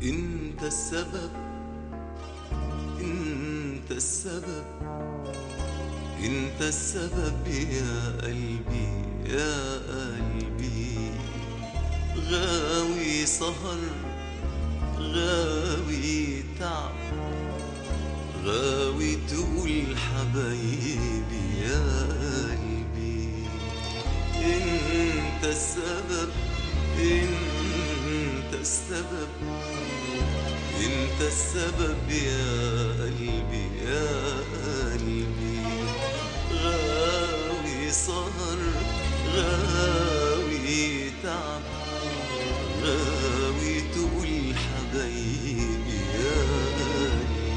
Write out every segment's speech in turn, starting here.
انت السبب انت السبب انت السبب يا قلبي يا قلبي غاوي سهر غاوي تعب غاوي تقول حبايبي يا قلبي انت السبب انت السبب انت السبب يا قلبي يا قلبي غاوي سهر غاوي تعب غاوي تقول حبايبي يا قلبي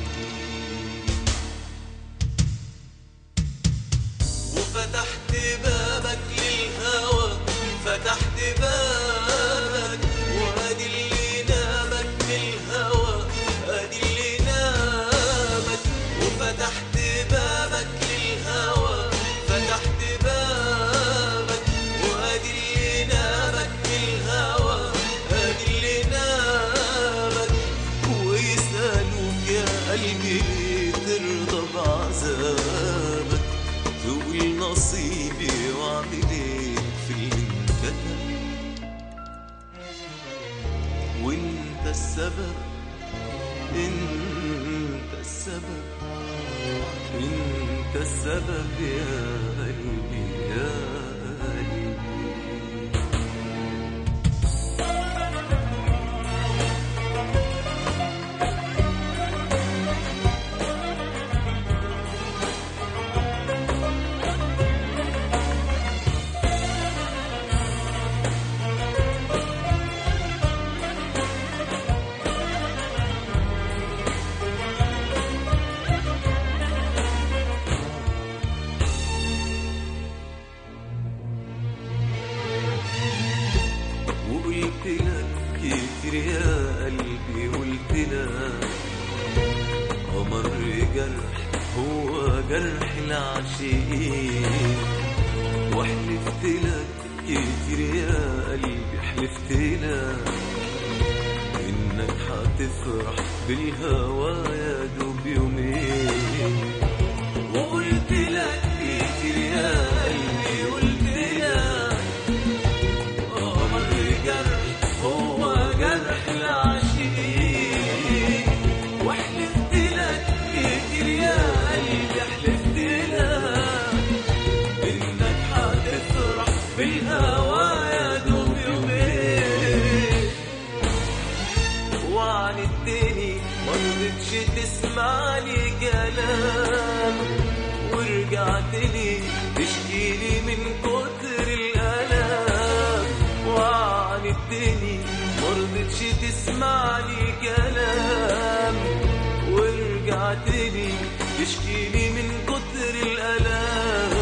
وفتحت بابك للهوى فتحت بابك وادي اللي نامك بالهوى ادي اللي نامك وفتحت بابك للهوى فتحت بابك وادي اللي نامك بالهوى ادي اللي نامك ويسألوك يا قلبي ليه ترضى بعذابك تقول نصيبي واعمل ايه في اللي انكتب وانت السبب انت السبب انت السبب يا قلبي يا قلبي وقلت لك كتير يا قلبي قلت لك قمر جرح هو جرح العاشقين وحلفت لك كتير يا قلبي حلفت لك انك هتفرح بالهوى يا دوب يومين وقلت لك كتير يا قلبي قلت لك قمر جرح هو جرح العاشقين وحلفت لك كتير يا قلبي حلفت لك انك هتفرح بالهوى يا دوب يومين وعندتني مرضتش تسمع لي كلام ورجعت لي تشكي لي من كتر الالام وعندتني مرضتش تسمع لي كلام ورجعت لي تشكي لي من كتر الالام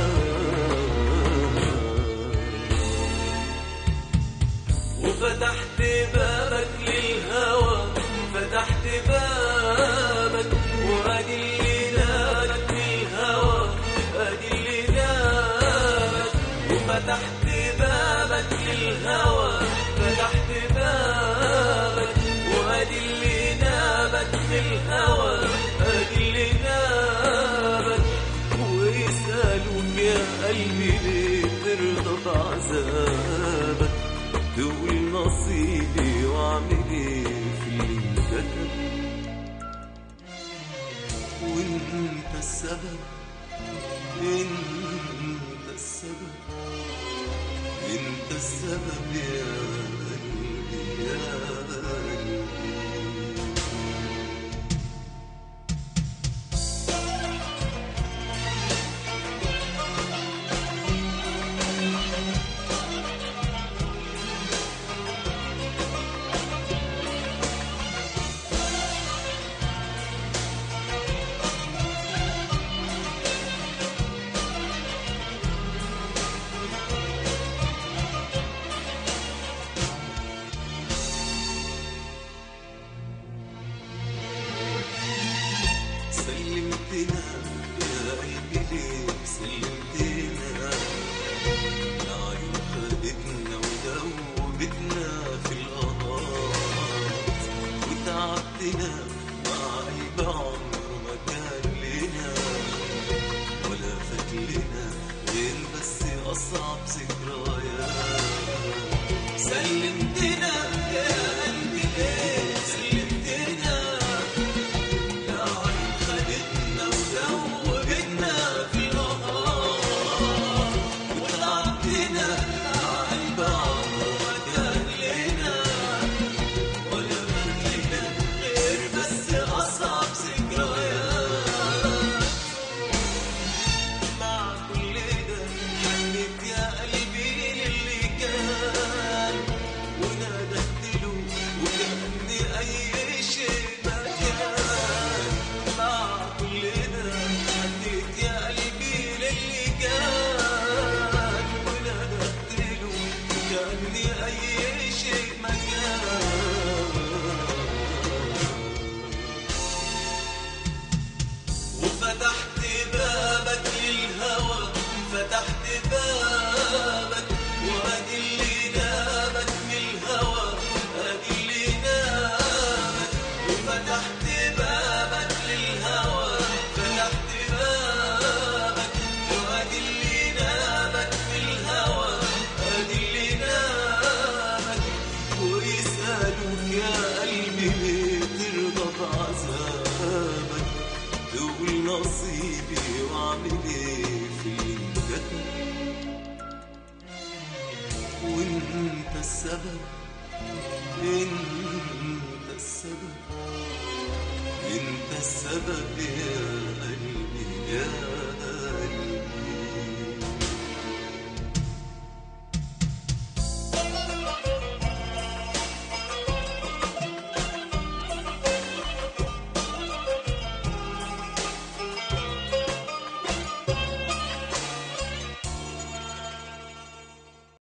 وفتحت بابك للهوى فتحت بابك وادي اللي نامك للهوى ادي اللي نامك وفتحت بابك للهوى فتحت بابك وادي اللي نامك للهوى ادي اللي نامك ويسألوك يا قلبي ليه ترضى بعذابك تقول نصيبي واعمل ايه في اللي انكتب وانت السبب انت السبب انت السبب يا قلبي يا قلبي بعدنا مع قلب عمره ما كان لنا ولا فات لنا غير بس أصعب ذكريات سلمتنا يا قلبي ليه سلمتنا يا عين خدتنا وزوجتنا في النهار وتعبتنا مع قلب عمره ما كان لنا ولا فات لنا غير بس أصعب ذكريات مع كل ده حنيت يا قلبي للي كان ونادت له وكأني أي شيء ما كان مع كل ده حنيت يا قلبي للي كان ونادت له وكأني أي شيء ما كان وفتحت بابك للهوى فتحت بابك وادي اللي نامك من الهوى ادي اللي نامك وفتحت بابك للهوى فتحت بابك وادي اللي نامك من الهوى ادي اللي نامك ويسألوك يا قلبي ليه ترضى بعذابك تقول نصيبي واعمل ايه في اللي جاتني وانت السبب انت السبب انت السبب يا قلبي يا